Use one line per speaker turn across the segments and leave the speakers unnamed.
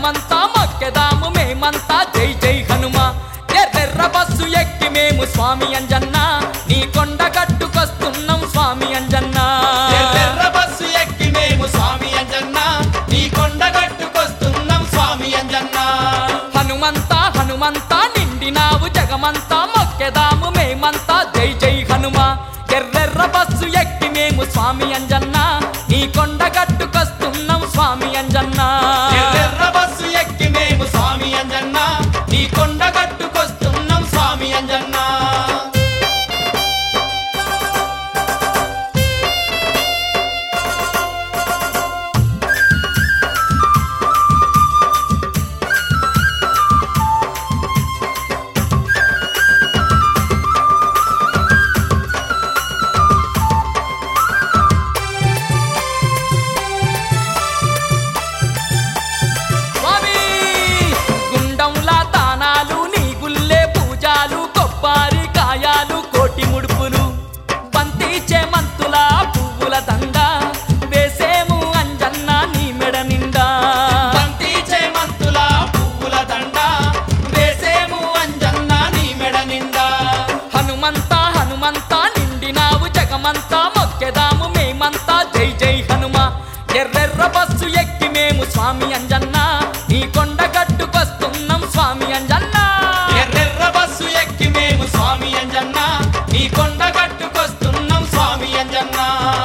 జగమంతా మొక్కెదాము మేమంతా జై జై హనుమ ఎర్రెర్ర బస్సు ఎక్కి మేము స్వామి అంజన్న నీ కొండ కట్టుకొస్తున్నాం స్వామి అంజన్న
ఎర్ర బస్సు ఎక్కి మేము స్వామి అంజన్న నీ కొండ గట్టుకొస్తున్నాం స్వామి అంజన్న
హనుమంతా హనుమంతా నిండినావు జగమంతా మొక్కెదాము మేమంతా జై జై హనుమ ఎర్రెర్ర బస్సు ఎక్కి మేము స్వామి అంజన్న నీ కొండ కట్టుకొస్తున్నాం స్వామి అంజన్న
ఎర్ర బస్సు ఎక్కి మేము స్వామి అంజన్న నీ కొండ గట్టుకొస్తున్నాం స్వామి అంజన్న
స్వామి గుండంలా తానాలు నీ గుల్లే పూజాలు కొబ్బరి కాయాలు కోటి ముడుపులు బంతి చేమంతుల పువ్వుల దండ వేసేము అంజన్న నీ మెడ నిండా
బంతి చేమంతుల పువ్వుల దండ వేసేము అంజన్న నీ మెడ నిండా
హనుమంతా హనుమంతా నిండినావు జగమంతా మొక్కెదాము మేమంతా జై జై హనుమ ఎర్రెర్ర బస్సు ఎక్కి మేము స్వామి అంజన్న నీ కొండ గట్టుకొస్తున్నాం స్వామి అంజన్న
ఎర్రెర్ర బస్సు ఎక్కి మేము స్వామి అంజన్న నీ కొండ గట్టుకొస్తున్నాం స్వామి అంజన్న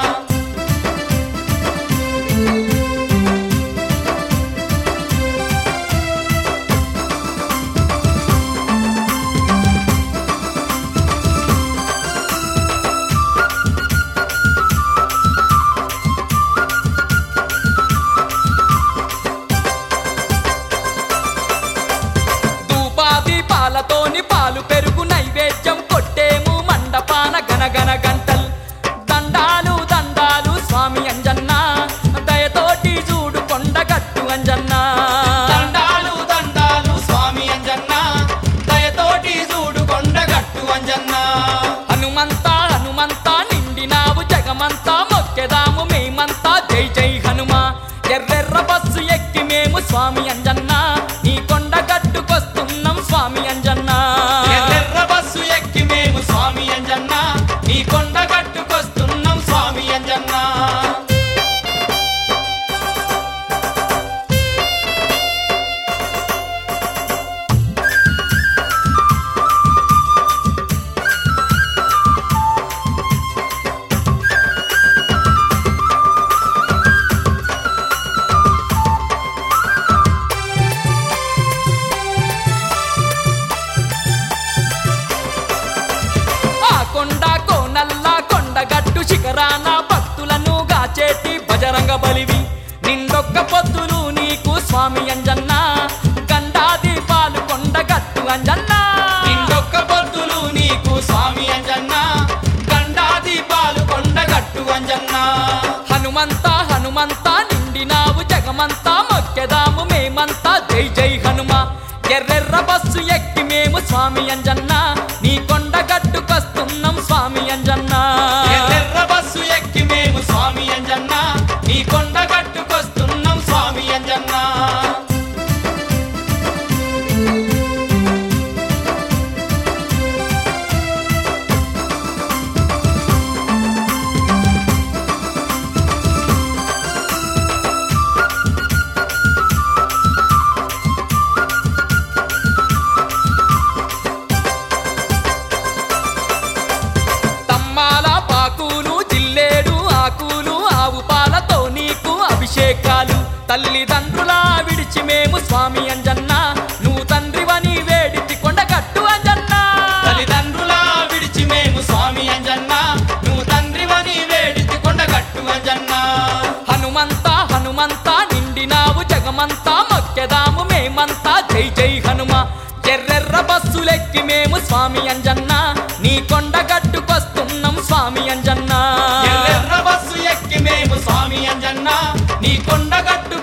ధూపాది పాలతోని పాలు పెరుగు నైవేద్యం కొట్టేము మండపాన గనగన గంటల్ దండాలు దండాలు స్వామి అంజన్న దయతోటి చూడు కొండగట్టు అంజన్న
దండాలు దండాలు స్వామి అంజన్న దయతోటి చూడు కొండ గట్టు అంజన్న
హనుమంతా హనుమంతా నిండినావు జగమంతా మొక్కెదాము మేమంతా జై జై హనుమ ఎర్రెర్ర బస్సు ఎక్కి మేము స్వామి అంజన్న నీ కొండ గట్టుకొస్తున్నాం స్వామి అంజన్న
ఎర్రెర్ర బస్సు ఎక్కి మేము స్వామి అంజన్న నీ కొండ గట్టుకొస్తున్నాం స్వామి అంజన్న
ఆ కొండ కోనల్లా కొండగట్టు శిఖరాన భక్తులను గాచేటి బజరంగ బలివి నిండొక్క పొద్దులు నీకు స్వామి అంజన్న గండా దీపాలు కొండగట్టు అంజన్న
ఇండొక్క పొద్దులు నీకు స్వామి అంజన్న గండా దీపాలు కొండ గట్టు అంజన్న
హనుమంతా హనుమంతా నిండినావు జగమంతా మొక్కెదాము మేమంతా జై జై హనుమ ఎర్రెర్ర బస్సు ఎక్కి మేము స్వామి అంజన్న నీ కొండ గట్టుకొస్తున్నాం స్వామి అంజన్న
ఎర్ర బస్సు ఎక్కి మేము స్వామి అంజన్న నీ కొండ గట్టుకొస్తున్నాం స్వామి అంజన్న
తమ్మాల పాకులు జిల్లేడు ఆకులు ఆవు పాలతో నీకు అభిషేకాలు తల్లిదండ్రుల విడిచి మేము స్వామి అంజన్న నువ్వు తండ్రివని వేడితి కొండ కట్టు అంజన్న
తల్లిదండ్రుల విడిచి మేము స్వామి అంజన్న నువ్వు తండ్రివని వేడితి కొండ గట్టు అంజన్న
హనుమంతా హనుమంతా నిండినావు జగమంతా మొక్కెదాము మేమంతా జై జై హనుమ ఎర్రెర్ర బస్సులెక్కి మేము స్వామి అంజన్న నీ కొండ గట్టుకొస్తున్నాం స్వామి అంజన్న
ఎర్ర బస్సు ఎక్కి మేము స్వామి అంజన్న నీ కొండ గట్టు